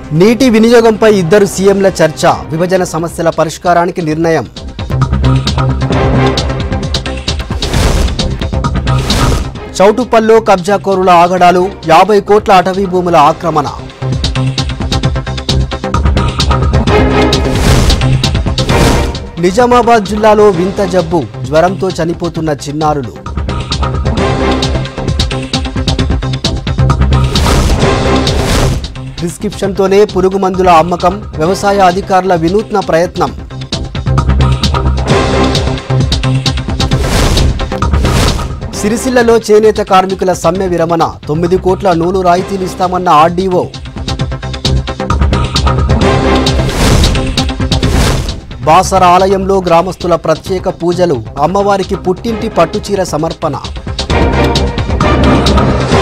నీటి వినియోగంపై ఇద్దరు సీఎంల చర్చ విభజన సమస్యల పరిష్కారానికి నిర్ణయం చౌటుప్పల్లో కబ్జాకోరుల ఆగడాలు యాభై కోట్ల అటవీ భూముల ఆక్రమణ నిజామాబాద్ జిల్లాలో వింత జబ్బు జ్వరంతో చనిపోతున్న చిన్నారులు ప్రిస్క్రిప్షన్తోనే పురుగు మందుల అమ్మకం వ్యవసాయ అధికారుల వినూత్న ప్రయత్నం సిరిసిల్లలో చేనేత కార్మికుల సమ్మె విరమణ తొమ్మిది కోట్ల నూలు రాయితీలు ఇస్తామన్న ఆర్డీఓ బాసర ఆలయంలో గ్రామస్తుల ప్రత్యేక పూజలు అమ్మవారికి పుట్టింటి పట్టుచీర సమర్పణ